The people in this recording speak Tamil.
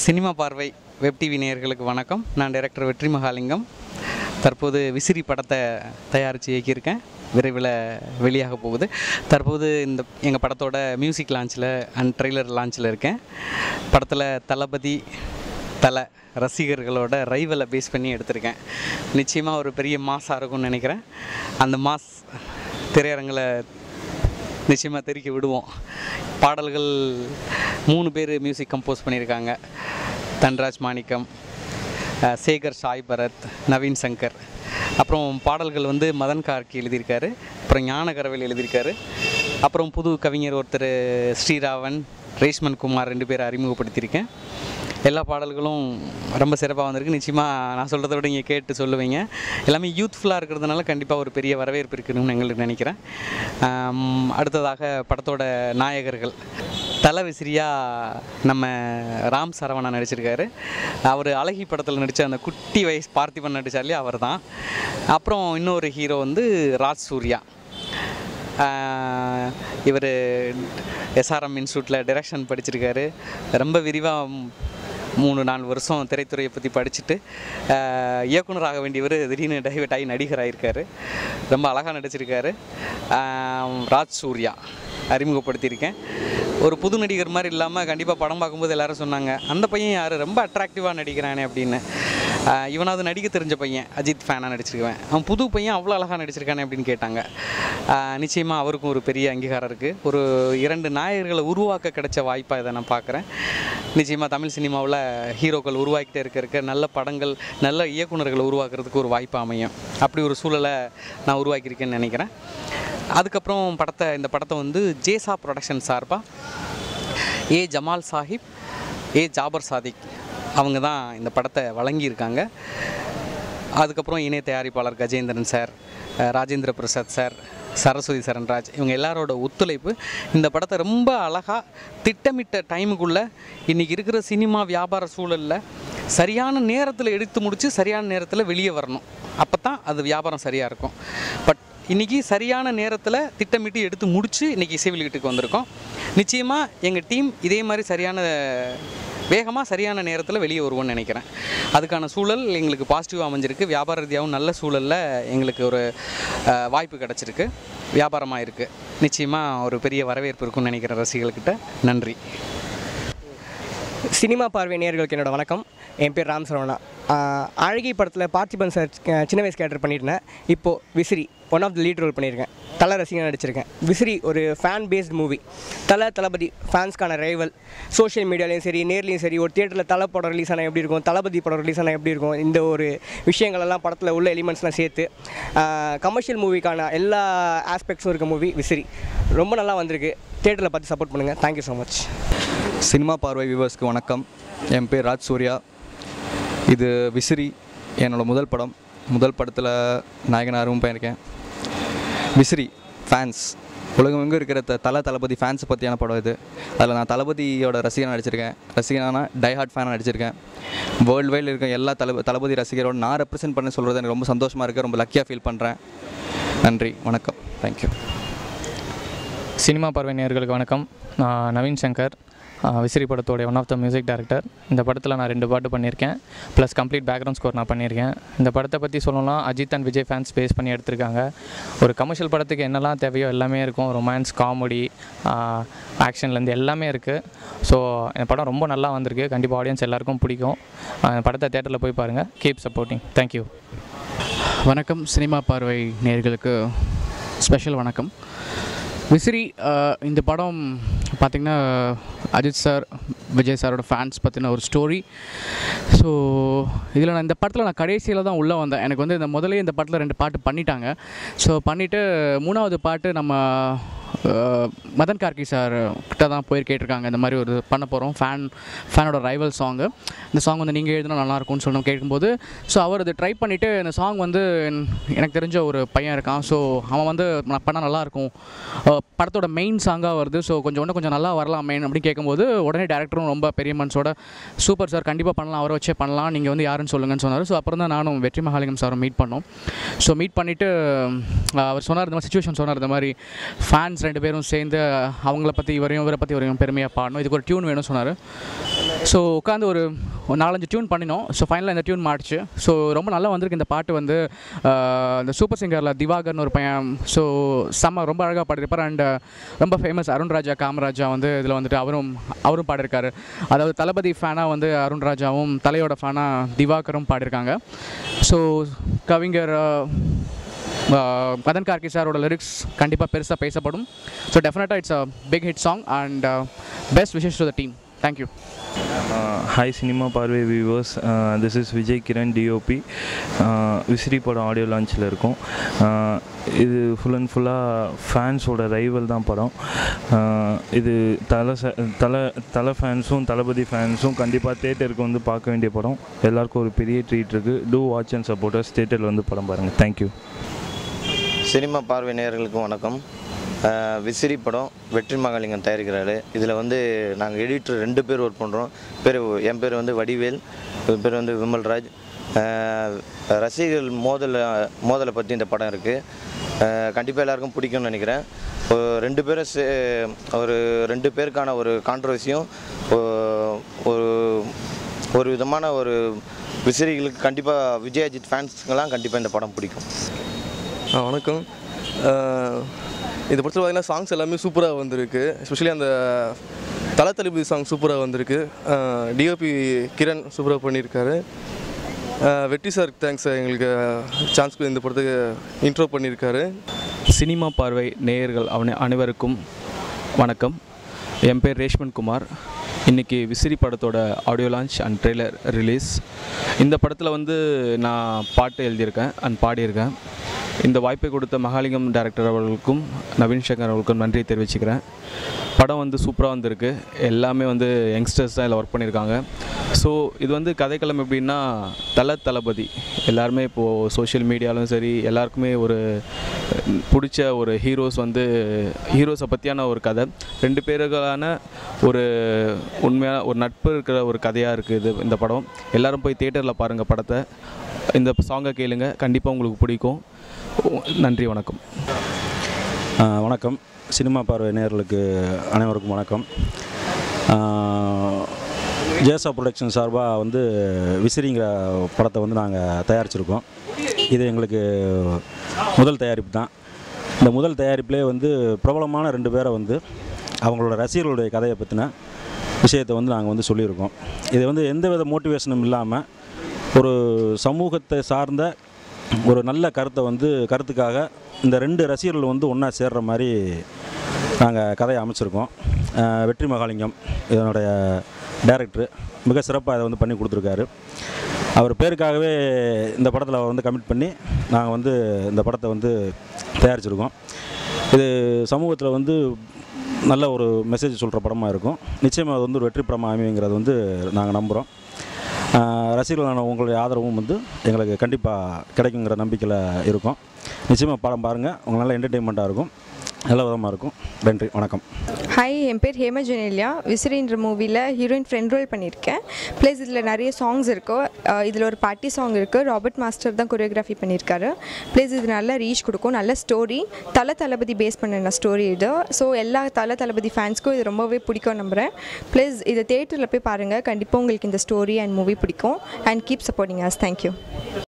சினிமா பார்வை வெப் டிவி நேயர்களுக்கு வணக்கம் நான் டைரக்டர் வெற்றி மகாலிங்கம் தற்போது விசிறி படத்தை தயாரித்து இயக்கியிருக்கேன் விரைவில் வெளியாக போகுது தற்போது இந்த எங்கள் படத்தோட மியூசிக் லான்ச்சில் அண்ட் ட்ரெய்லர் லான்ச்சில் இருக்கேன் படத்தில் தளபதி தலை ரசிகர்களோட ரைவலை பேஸ் பண்ணி எடுத்திருக்கேன் நிச்சயமாக ஒரு பெரிய மாஸாக இருக்கும்னு நினைக்கிறேன் அந்த மாஸ் திரையரங்கில் நிச்சயமாக தெரிக்க விடுவோம் பாடல்கள் மூணு பேர் மியூசிக் கம்போஸ் பண்ணியிருக்காங்க தன்ராஜ் மாணிக்கம் அஹ், சேகர் சாய் பரத் நவீன் சங்கர் அப்புறம் பாடல்கள் வந்து மதன் கார்கி எழுதியிருக்காரு அப்புறம் ஞானகரவேல் எழுதியிருக்காரு அப்புறம் புது கவிஞர் ஒருத்தர் ஸ்ரீராவன் ரேஷ்மன் குமார் ரெண்டு பேரை அறிமுகப்படுத்தியிருக்கேன் எல்லா பாடல்களும் ரொம்ப சிறப்பாக வந்திருக்கு நிச்சயமாக நான் சொல்கிறத விட இங்கே கேட்டு சொல்லுவீங்க எல்லாமே யூத்ஃபுல்லாக இருக்கிறதுனால கண்டிப்பாக ஒரு பெரிய வரவேற்பு இருக்குன்னு எங்களுக்கு நினைக்கிறேன் ஆம், அடுத்ததாக படத்தோட நாயகர்கள் தலை விசிறியா நம்ம ராம் சரவணா நடிச்சிருக்காரு அவர் அழகி படத்தில் நடித்த அந்த குட்டி வயசு பார்த்திபன் நடித்தாலே அவர் தான் அப்புறம் இன்னொரு ஹீரோ வந்து ராஜ் சூர்யா இவர் எஸ்ஆர்எம் இன்ஸ்டியூட்டில் டைரக்ஷன் படிச்சிருக்காரு ரொம்ப விரிவாக மூணு நாலு வருஷம் திரைத்துறையை பற்றி படிச்சுட்டு ஆஹ், இயக்குனராக வேண்டியவர் திடீர்னு டைவர்ட் ஆகி நடிகர் ஆயிருக்காரு ரொம்ப அழகாக நடிச்சிருக்காரு ஆஹ், ராஜ் சூர்யா அறிமுகப்படுத்தியிருக்கேன் ஒரு புது நடிகர் மாதிரி இல்லாமல் கண்டிப்பாக படம் பார்க்கும்போது எல்லாரும் சொன்னாங்க அந்த பையன் யார் ரொம்ப அட்ராக்டிவாக நடிக்கிறானே அப்படின்னு ஆஹ், இவனாவது நடிக்க தெரிஞ்ச பையன் அஜித் ஃபேனாக நடிச்சிருக்கேன் அவன் புது பையன் அவ்வளோ அழகாக நடிச்சிருக்கானே அப்படின்னு கேட்டாங்க நிச்சயமாக அவருக்கும் ஒரு பெரிய அங்கீகாரம் இருக்குது ஒரு இரண்டு நாயகர்களை உருவாக்க கிடைச்ச வாய்ப்பாக இதை நான் பார்க்குறேன் நிச்சயமாக தமிழ் சினிமாவில் ஹீரோக்கள் உருவாக்கிட்டே இருக்க இருக்க நல்ல படங்கள் நல்ல இயக்குனர்களை உருவாக்குறதுக்கு ஒரு வாய்ப்பு அமையும் அப்படி ஒரு சூழலை நான் உருவாக்கியிருக்கேன்னு நினைக்கிறேன் அதுக்கப்புறம் படத்தை இந்த படத்தை வந்து ஜேசா ப்ரொடக்ஷன் சார்பாக ஏ ஜமால் சாஹிப் ஏ ஜாபர் சாதிக் அவங்க தான் இந்த படத்தை வழங்கியிருக்காங்க அதுக்கப்புறம் இணை தயாரிப்பாளர் கஜேந்திரன் சார் அஹ் ராஜேந்திர பிரசாத் சார் சரஸ்வதி சரண்ராஜ் இவங்க எல்லாரோட ஒத்துழைப்பு இந்த படத்தை ரொம்ப அழகாக திட்டமிட்ட டைமுக்குள்ளே இன்றைக்கி இருக்கிற சினிமா வியாபார சூழலில் சரியான நேரத்தில் எடுத்து முடித்து சரியான நேரத்தில் வெளியே வரணும் அப்போ தான் அது வியாபாரம் சரியாக இருக்கும் பட் இன்றைக்கி சரியான நேரத்தில் திட்டமிட்டு எடுத்து முடித்து இன்றைக்கி இசை வெளியீட்டுக்கு வந்திருக்கோம் நிச்சயமாக எங்கள் டீம் இதே மாதிரி சரியான வேகமாக சரியான நேரத்தில் வெளியே வருவோம்னு நினைக்கிறேன் அதுக்கான சூழல் எங்களுக்கு பாசிட்டிவாக அமைஞ்சிருக்கு வியாபார ரீதியாகவும் நல்ல சூழலில் எங்களுக்கு ஒரு அஹ், வாய்ப்பு கிடச்சிருக்கு வியாபாரமாக இருக்குது நிச்சயமாக ஒரு பெரிய வரவேற்பு இருக்கும்னு நினைக்கிறேன் ரசிகர்கள்கிட்ட நன்றி சினிமா பார்வை நேயர்களுக்கு என்னோட வணக்கம் என் பேர் ராம் சரவணா ஆஹ் அழகி படத்தில் பார்த்திபன் சார் அஹ் சின்ன வயசு கேரக்டர் பண்ணியிருந்தேன் இப்போது Visiri one of the lead role பண்ணியிருக்கேன் தலை ரசிகன் நடிச்சிருக்கேன் விசிறி ஒரு ஃபேன் பேஸ்ட் மூவி தலை தளபதி ஃபேன்ஸ்க்கான ரைவல் சோஷியல் மீடியாலையும் சரி நேர்லையும் சரி ஒரு தியேட்டரில் தலை படம் ரிலீஸ் ஆனால் எப்படி இருக்கும் தளபதி படம் ரிலீஸ் ஆனால் எப்படி இருக்கும் இந்த ஒரு விஷயங்களெல்லாம் படத்தில் உள்ள எலிமெண்ட்ஸ்லாம் சேர்த்து கமர்ஷியல் மூவிக்கான எல்லா ஆஸ்பெக்ட்ஸும் இருக்க மூவி விசிறி ரொம்ப நல்லா வந்திருக்கு தியேட்டரில் பார்த்து சப்போர்ட் பண்ணுங்கள் தேங்க்யூ ஸோ மச் சினிமா பார்வை வியூவர்ஸ்க்கு வணக்கம் என் பேர் ராஜ் சூர்யா இது விசிறி என்னோட முதல் படம் முதல் படத்தில் நாயகனாகவும் போயிருக்கேன் விசிறி ஃபேன்ஸ் உலகம் எங்கே இருக்கிற த தல தளபதி ஃபேன்ஸை பற்றியான படம் இது அதில் நான் தளபதியோட ரசிகனாக நடிச்சிருக்கேன் ரசிகனான டைஹார்ட் ஃபேனாக நடிச்சிருக்கேன் வேர்ல்டு வைடில் இருக்க எல்லா தளப தளபதி ரசிகரோட நான் ரெப்ரசென்ட் பண்ண சொல்கிறது எனக்கு ரொம்ப சந்தோஷமாக இருக்குது ரொம்ப லக்கியாக ஃபீல் பண்ணுறேன் நன்றி வணக்கம் தேங்க்யூ சினிமா பார்வை நேயர்களுக்கு வணக்கம் நான் நவீன் சங்கர் ஆஹ் விசிறி படத்தோடைய one of the music director இந்த படத்தில் நான் ரெண்டு பாட்டு பண்ணியிருக்கேன் ப்ளஸ் கம்ப்ளீட் பேக்ரவுண்ட் ஸ்கோர் நான் பண்ணியிருக்கேன் இந்த படத்தை பற்றி சொல்லணும்னா Ajith and Vijay fans base பண்ணி எடுத்திருக்காங்க ஒரு கமர்ஷியல் படத்துக்கு என்னெல்லாம் தேவையோ எல்லாமே இருக்கும் ரொமான்ஸ் காமெடி ஆக்ஷன்லேருந்து எல்லாமே இருக்குது ஸோ இந்த படம் ரொம்ப நல்லா வந்திருக்கு கண்டிப்பாக ஆடியன்ஸ் எல்லாருக்கும் பிடிக்கும் ஆஹ் இந்த படத்தை தேட்டரில் போய் பாருங்கள் கீப் சப்போர்ட்டிங் தேங்க்யூ வணக்கம் சினிமா பார்வை நேயர்களுக்கு ஸ்பெஷல் வணக்கம் விசிறி அஹ், இந்த படம் பார்த்திங்கன்னா அஜித் சார் விஜய் சாரோட ஃபேன்ஸ் பற்றின ஒரு ஸ்டோரி ஸோ இதில் நான் இந்த படத்தில் நான் கடைசியில் தான் உள்ளே வந்தேன் எனக்கு வந்து இந்த முதலே இந்த படத்தில் ரெண்டு பாட்டு பண்ணிட்டாங்க ஸோ பண்ணிவிட்டு மூணாவது பாட்டு நம்ம அஹ், மதன் கார்கி சார் கிட்ட தான் போய் கேட்டிருக்காங்க இந்த மாதிரி ஒரு பண்ண போகிறோம் ஃபேன் ஃபேனோட ரைவல் சாங்கு இந்த சாங் வந்து நீங்கள் எழுதினா நல்லாயிருக்கும்னு சொல்லணும் கேட்கும்போது ஸோ அவர் அதை ட்ரை பண்ணிவிட்டு இந்த சாங் வந்து என்- எனக்கு தெரிஞ்ச ஒரு பையன் இருக்கான் ஸோ அவன் வந்து நான் பண்ணால் நல்லாயிருக்கும் படத்தோட மெயின் சாங்காக வருது ஸோ கொஞ்சம் இன்னும் கொஞ்சம் நல்லா வரலாமே அப்படின்னு கேட்கும்போது உடனே டேரக்டரும் ரொம்ப பெரிய மனசோட சூப்பர் சார் கண்டிப்பாக பண்ணலாம் அவரை வச்சே பண்ணலாம் நீங்கள் வந்து யாருன்னு சொல்லுங்கன்னு சொன்னார் ஸோ அப்புறம் தான் நானும் வெற்றி மகாலிங்கம் சாரும் மீட் பண்ணோம் ஸோ மீட் பண்ணிவிட்டு அவர் சொன்னார் இந்த மாதிரி சுச்சுவேஷன் சொன்னார் இந்த மாதிரி ஃபேன்ஸ் ரெண்டு பேரும் சேர்ந்து அவங்கள பற்றி இவரையும் இவரை பற்றி இவரையும் பெருமையாக பாடணும் இதுக்கு ஒரு டியூன் வேணும்னு சொன்னார் ஸோ உட்காந்து ஒரு ஒரு நாலஞ்சு டியூன் பண்ணினோம் ஸோ ஃபைனலாக இந்த டியூன் மாடிச்சு ஸோ ரொம்ப நல்லா வந்திருக்கு இந்த பாட்டு வந்து ஆஹ், இந்த சூப்பர் சிங்கரில் திவாகர்னு ஒரு பையன் ஸோ செம்ம ரொம்ப அழகாக பாடிருப்பார் அண்ட் ரொம்ப ஃபேமஸ் அருண் ராஜா காமராஜா வந்து இதில் வந்துட்டு அவரும் அவரும் பாடியிருக்காரு அதாவது தளபதி ஃபேனாக வந்து அருண் ராஜாவும் தலையோட ஃபேனாக திவாகரும் பாடியிருக்காங்க ஸோ கவிஞர் ஆஹ், ஆஹ், மதன் கார்கி சாரோட லிரிக்ஸ் கண்டிப்பாக பெருசாக பேசப்படும் ஸோ டெஃபினட்டாக it's a big hit song and best wishes to the team thank you hi cinema பார்வை viewers this is Vijay Kiran DOP Visiri படம் ஆடியோ லான்ச்சில் இருக்கும் Uh, இது ஃபுல் அண்ட் ஃபுல்லாக ஃபேன்ஸோட ரைவல் தான் படம் Uh, இது தலை ச- தலை தலை ஃபேன்ஸும் தளபதி ஃபேன்ஸும் கண்டிப்பாக தேட்டருக்கு வந்து பார்க்க வேண்டிய படம் எல்லாருக்கும் ஒரு பெரிய ட்ரீட் இருக்குது டூ வாட்ச் அண்ட் சப்போர்ட்டர்ஸ் தேட்டரில் வந்து படம் பாருங்கள் தேங்க்யூ சினிமா பார்வை நேயர்களுக்கும் வணக்கம் அஹ் விசிறி படம் வெற்றி மகாலிங்கம் தயாரிக்கிறாரு இதில் வந்து நாங்கள் எடிட்டர் ரெண்டு பேர் ஒர்க் பண்ணுறோம் பேர் என் பேர் வந்து வடிவேல் என் பேர் வந்து விமல்ராஜ் அஹ் ரசிகர்கள் மோதல் மோதலை பற்றி இந்த படம் இருக்குது கண்டிப்பாக எல்லாருக்கும் பிடிக்கும்னு நினைக்கிறேன் ஒரு ரெண்டு பேரும் சே ஒரு ரெண்டு பேருக்கான ஒரு கான்ட்ரவர்சியும் ஒரு ஒரு விதமான ஒரு விசிறிகளுக்கு கண்டிப்பாக விஜய் அஜித் ஃபேன்ஸுக்கெல்லாம் கண்டிப்பாக இந்த படம் பிடிக்கும் ஆ வணக்கம் அஹ் இந்த படத்தில் பார்த்தீங்கன்னா சாங்ஸ் எல்லாமே சூப்பராக வந்திருக்கு எஸ்பெஷலி அந்த தல தளபதி சாங் சூப்பராக வந்திருக்கு டிஓபி கிரண் சூப்பராக பண்ணியிருக்காரு அஹ் வெற்றி சார் தேங்க்ஸ் எங்களுக்கு சான்ஸ் இந்த படத்துக்கு இன்ட்ரோ பண்ணியிருக்காரு சினிமா பார்வை நேயர்கள் அவனை அனைவருக்கும் வணக்கம் என் பேர் ரேஷ்மன் குமார் இன்றைக்கி விசிறி படத்தோட audio launch and trailer release இந்த படத்தில் வந்து நான் பாட்டு எழுதியிருக்கேன் அண்ட் பாடியிருக்கேன் இந்த வாய்ப்பை கொடுத்த மகாலிங்கம் டைரக்டர் அவர்களுக்கும் நவீன் சங்கர் அவர்களுக்கும் நன்றி தெரிவிச்சுக்கிறேன் படம் வந்து சூப்பராக வந்திருக்கு எல்லாமே வந்து யங்ஸ்டர்ஸ் தான் இதில் ஒர்க் பண்ணியிருக்காங்க ஸோ இது வந்து கதைக்களம் எப்படின்னா தல தளபதி எல்லாருமே இப்போது சோஷியல் மீடியாலும் சரி எல்லாருக்குமே ஒரு பிடிச்ச ஒரு ஹீரோஸ் வந்து ஹீரோஸை பற்றியான ஒரு கதை ரெண்டு பேருக்கான ஒரு உண்மையான ஒரு நட்பு இருக்கிற ஒரு கதையாக இருக்குது இது இந்த படம் எல்லாரும் போய் தேட்டரில் பாருங்கள் படத்தை இந்த சாங்கை கேளுங்க கண்டிப்பாக உங்களுக்கு பிடிக்கும் நன்றி வணக்கம் ஆ, வணக்கம் சினிமா பார்வை நேயர்களுக்கு அனைவருக்கும் வணக்கம் ஆ, ஜேசா ப்ரொடக்ஷன் சார்பாக வந்து விசிறிங்கிற படத்தை வந்து நாங்கள் தயாரிச்சிருக்கோம் இது எங்களுக்கு முதல் தயாரிப்பு தான் இந்த முதல் தயாரிப்பிலே வந்து பிரபலமான ரெண்டு பேரை வந்து அவங்களோட ரசிகர்களுடைய கதையை பற்றின விஷயத்தை வந்து நாங்கள் வந்து சொல்லியிருக்கோம் இது வந்து எந்தவித மோட்டிவேஷனும் இல்லாமல் ஒரு சமூகத்தை சார்ந்த ஒரு நல்ல கருத்தை வந்து கருத்துக்காக இந்த ரெண்டு ரசிகர்கள் வந்து ஒன்றா சேர்ற மாதிரி நாங்கள் கதையை அமைச்சிருக்கோம் அஹ் வெற்றி மகாலிங்கம் இதனுடைய டைரக்டர் மிக சிறப்பாக இதை வந்து பண்ணி கொடுத்துருக்காரு அவர் பேருக்காகவே இந்த படத்தில் அவர் வந்து கமிட் பண்ணி நாங்கள் வந்து இந்த படத்தை வந்து தயாரிச்சிருக்கோம் இது சமூகத்தில் வந்து நல்ல ஒரு மெசேஜ் சொல்கிற படமாக இருக்கும் நிச்சயமாக அது வந்து ஒரு வெற்றி படமாக அமையுங்கிறது வந்து நாங்கள் நம்புகிறோம் ஆஹ் ரசிகர்களான உங்களுடைய ஆதரவும் வந்து எங்களுக்கு கண்டிப்பாக கிடைக்குங்கிற நம்பிக்கையில் இருக்கும் நிச்சயமாக படம் பாருங்கள் உங்களுக்கு நல்ல என்டர்டெயின்மெண்ட்டாக இருக்கும் நல்ல விதமாக இருக்கும் நன்றி வணக்கம் ஹாய் என் பேர் ஹேம ஜெனேலியா விசிறின்ற மூவியில் ஹீரோயின் ஃப்ரெண்ட் ரோல் பண்ணியிருக்கேன் ப்ளஸ் இதில் நிறைய சாங்ஸ் இருக்கும் இதில் ஒரு பார்ட்டி சாங் இருக்குது ராபர்ட் மாஸ்டர் தான் கொரியோகிராஃபி பண்ணியிருக்காரு ப்ளஸ் இது நல்ல ரீச் கொடுக்கும் நல்ல ஸ்டோரி தல தளபதி பேஸ் பண்ணின ஸ்டோரி இது ஸோ எல்லா தல தளபதி ஃபேன்ஸ்க்கும் இது ரொம்பவே பிடிக்கும் நம்புகிறேன் ப்ளஸ் இதை தேட்டரில் போய் பாருங்கள் கண்டிப்பாக உங்களுக்கு இந்த ஸ்டோரி அண்ட் மூவி பிடிக்கும் and keep supporting us thank you